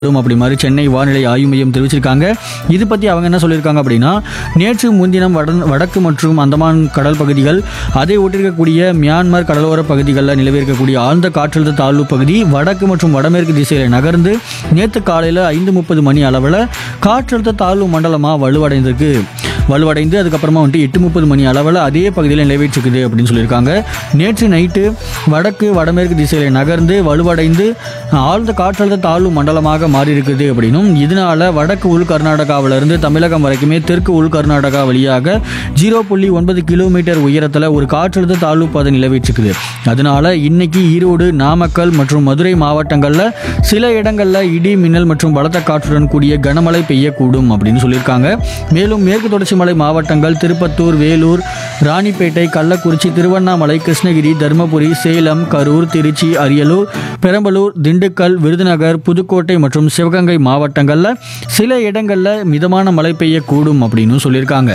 வரும் அப்படி மாதிரி சென்னை வானிலை ஆய்வு மையம் தெரிவிச்சிருக்காங்க இது பற்றி அவங்க என்ன சொல்லியிருக்காங்க அப்படின்னா நேற்று முன்தினம் வட வடக்கு மற்றும் அந்தமான் கடல் பகுதிகள் அதை ஒட்டிருக்கக்கூடிய மியான்மர் கடலோர பகுதிகளில் நிலவி இருக்கக்கூடிய ஆழ்ந்த காற்றழுத்த தாழ்வு பகுதி வடக்கு மற்றும் வடமேற்கு திசையில் நகர்ந்து நேற்று காலையில் ஐந்து முப்பது மணி அளவில் காற்றழுத்த தாழ்வு மண்டலமாக வலுவடைந்திருக்கு வலுவடைந்து அதுக்கப்புறமா வந்துட்டு எட்டு முப்பது மணி அளவில் அதே பகுதியில் நிலவிட்டிருக்குது அப்படின்னு சொல்லியிருக்காங்க நேற்று நைட்டு வடக்கு வடமேற்கு திசையில் நகர்ந்து வலுவடைந்து ஆழ்ந்த காற்றழுத்த தாழ்வு மண்டலமாக மாறி இருக்குது அப்படின்னும் இதனால வடக்கு உள் கர்நாடகாவிலிருந்து தமிழகம் வரைக்குமே தெற்கு உள் கர்நாடகா வழியாக ஜீரோ புள்ளி ஒன்பது கிலோமீட்டர் உயரத்தில் ஒரு காற்றழுத்த தாழ்வு பாதை நிலவிட்டிருக்குது அதனால இன்னைக்கு ஈரோடு நாமக்கல் மற்றும் மதுரை மாவட்டங்களில் சில இடங்களில் இடி மின்னல் மற்றும் பலத்த காற்றுடன் கூடிய கனமழை பெய்யக்கூடும் அப்படின்னு சொல்லியிருக்காங்க மேலும் மேற்கு தொடர்ச்சி மலை மாவட்டங்கள் திருப்பத்தூர் வேலூர் ராணிப்பேட்டை கள்ளக்குறிச்சி திருவண்ணாமலை கிருஷ்ணகிரி தருமபுரி சேலம் கரூர் திருச்சி அரியலூர் பெரம்பலூர் திண்டுக்கல் விருதுநகர் புதுக்கோட்டை மற்றும் சிவகங்கை மாவட்டங்களில் சில இடங்களில் மிதமான மழை பெய்யக்கூடும் அப்படின்னு சொல்லியிருக்காங்க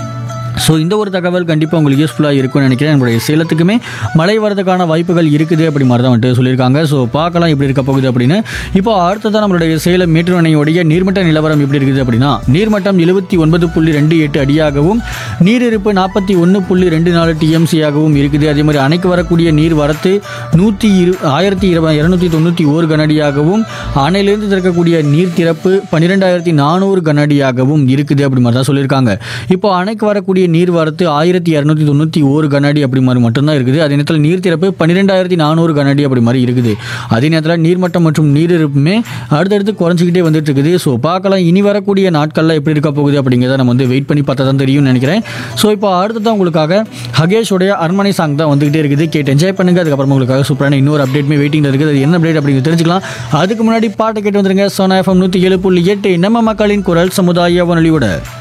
ஸோ இந்த ஒரு தகவல் கண்டிப்பாக உங்களுக்கு யூஸ்ஃபுல்லாக இருக்கும்னு நினைக்கிறேன் நம்மளுடைய சேலத்துக்குமே மழை வரதுக்கான வாய்ப்புகள் இருக்குது அப்படி மாதிரி தான் வந்துட்டு சொல்லியிருக்காங்க ஸோ பார்க்கலாம் எப்படி இருக்க போகுது அப்படின்னு இப்போ அடுத்ததான் நம்மளுடைய சேலம் மேட்டூர் அணையுடைய நீர்மட்ட நிலவரம் எப்படி இருக்குது அப்படின்னா நீர்மட்டம் எழுபத்தி ஒன்பது புள்ளி ரெண்டு எட்டு அடியாகவும் நீரிருப்பு நாற்பத்தி ஒன்று புள்ளி ரெண்டு நாலு டிஎம்சியாகவும் இருக்குது அதே மாதிரி அணைக்கு வரக்கூடிய நீர் வரத்து நூற்றி இரு ஆயிரத்தி இருபது இரநூத்தி தொண்ணூற்றி ஓர் கனஅடியாகவும் அணையிலிருந்து திறக்கக்கூடிய நீர் திறப்பு பன்னிரெண்டாயிரத்தி நானூறு கனஅடியாகவும் இருக்குது அப்படி மாதிரி தான் சொல்லியிருக்காங்க இப்போ அணைக்கு வரக்கூடிய நீர் வரத்து ஆயிரத்தி இரநூத்தி தொண்ணூற்றி ஓரு கனஅடி அப்படி மாதிரி மட்டும்தான் இருக்குது அதே நேரத்தில் நீர் திறப்பு பன்னிரெண்டாயிரத்தி நானூறு கனஅடி அப்படி மாதிரி இருக்குது அதே நேரத்தில் நீர்மட்டம் மற்றும் நீரிருப்புமே அடுத்தடுத்து குறைஞ்சிக்கிட்டே வந்துட்டு இருக்குது ஸோ பார்க்கலாம் இனி வரக்கூடிய நாட்களில் எப்படி இருக்க போகுது அப்படிங்கிறத நம்ம வந்து வெயிட் பண்ணி பார்த்தா தான் தெரியும்னு நினைக்கிறேன் ஸோ இப்போ அடுத்ததான் உங்களுக்காக ஹகேஷோடைய அரண்மனை சாங் தான் வந்துகிட்டே இருக்குது கேட்டு என்ஜாய் பண்ணுங்க அதுக்கப்புறம் உங்களுக்காக சூப்பரான இன்னொரு அப்டேட்மே வெயிட்டிங்கில் இருக்குது அது என்ன அப்டேட் அப்படிங்கிறது தெரிஞ்சுக்கலாம் அதுக்கு முன்னாடி பாட்டை கேட்டு வந்துருங்க சோனா எஃப்எம் நூற்றி ஏழு புள்ளி எட்டு நம்ம மக்களின் குரல் சமுதாய வானொலியோட